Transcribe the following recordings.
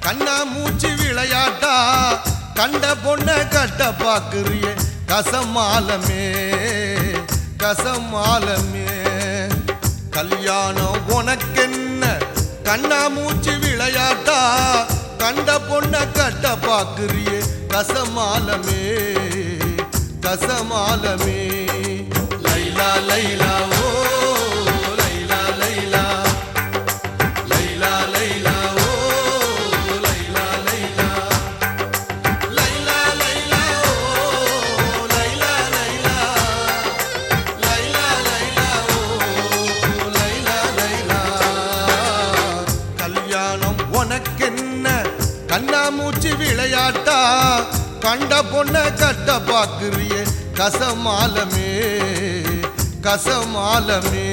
கண்ணா மூச்சு விளையாட்டா கண்ட பொண்ண கட்ட பாக்குறிய கசமாலமே கசமாலமே கல்யாணம் உனக்கென்ன கண்ணா மூச்சு விளையாட்டா கண்ட பொண்ண கட்ட பாக்குறிய கசமாலமே கசமாலமே லைலா லைலா ஓ லைலா லைலா லைலா லைலா ஓ லைலா லைலா லைலா லைலா ஓ லைலா லைலா லைலா லைலா ஓ லைலா லைலா கல்யாணம் உனக்கென்ன கண்ணாமூச்சி விளையாட்டா கண்ட பொண்ண கட்ட பாக்குறிய கசமாலமே கசமாலமே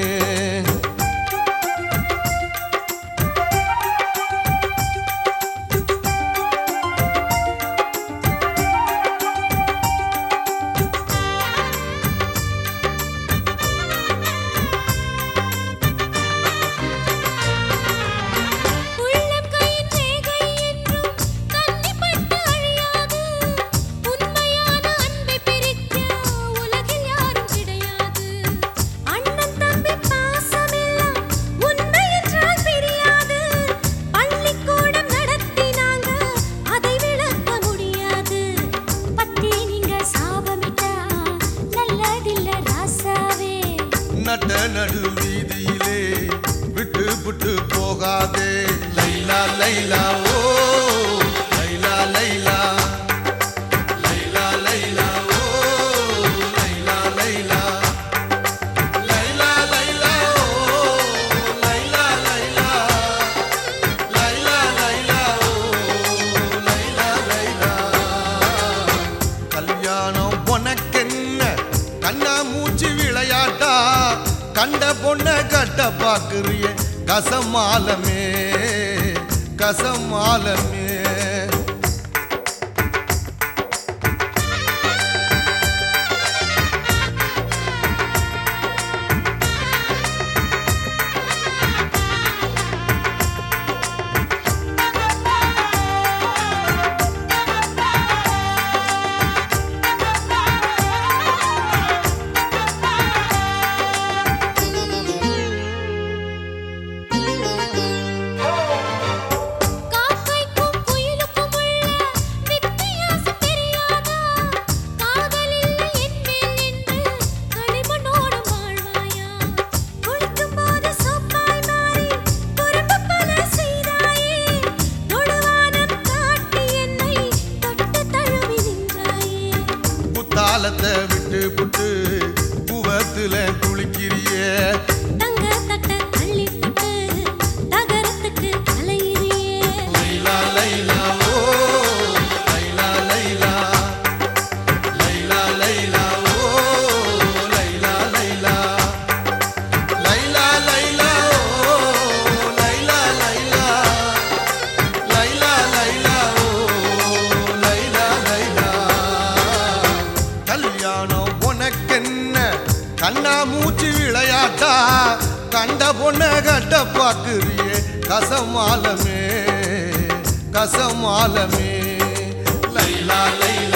உள்ளம் கையின் ரேகை என்றும் கன்னிப்பட்டு அழியாது உண்மையான அன்பை பிரிக்க உலகில் யாரும் கிடையாது அண்ணன் தம்பி பாசமெல்லாம் உண்மை என்றால் பிரியாது பள்ளிக்கூடம் நடத்தினாங்க அதை விளக்க முடியாது பத்தி நீங்க சாபமிட்டா நல்லதில்ல ராசாவே நட்ட நடு வீதியிலே விட்டு விட்டு போகாதே லைலா லைலா ஓ லைலா லைலா லைலா லைலா ஓ லைலா லைலா லைலா லைலா ஓ லைலா லைலா லைலா லைலா ஓ லைலா லைலா கல்யாணம் உனக்கென்ன கண்ணா மூச்சு விளையாட்டா கண்ட பொண்ண கட்ட பாக்குறிய கசமாலமே கசமாலமே காக்கைக்கும் குயிலுக்கும் உள்ள வித்தியாசம் தெரியாதா காதலில் என் மேல் நின்று களிமண்ணோடும் வாழ்வாயா குளிக்கும் போது சோப்பாய் மாறி குறும்பு பல செய்தாயே தொடுவானம் காட்டி என்னை தொட்டு தழுவி நின்றாயே புத்தாலத்தை விட்டு புட்டு புவத்துல குளிக்கிறியே தங்க தட்ட தள்ளி போட்டு தகரத்துக்கு அலையிறியே லைலா லைலா ஓ லைலா லைலா லைலா லைலா ஓ லைலா லைலா லைலா லைலா ஓ லைலா லைலா லைலா லைலா ஓ லைலா லைலா கல்யாணம் உனக்கென்ன கண்ணா மூச்சு விளையாட்டா கண்ட பொண்ண கட்ட பாக்குறியே கசமாலமே கசமாலமே லைலா லைலா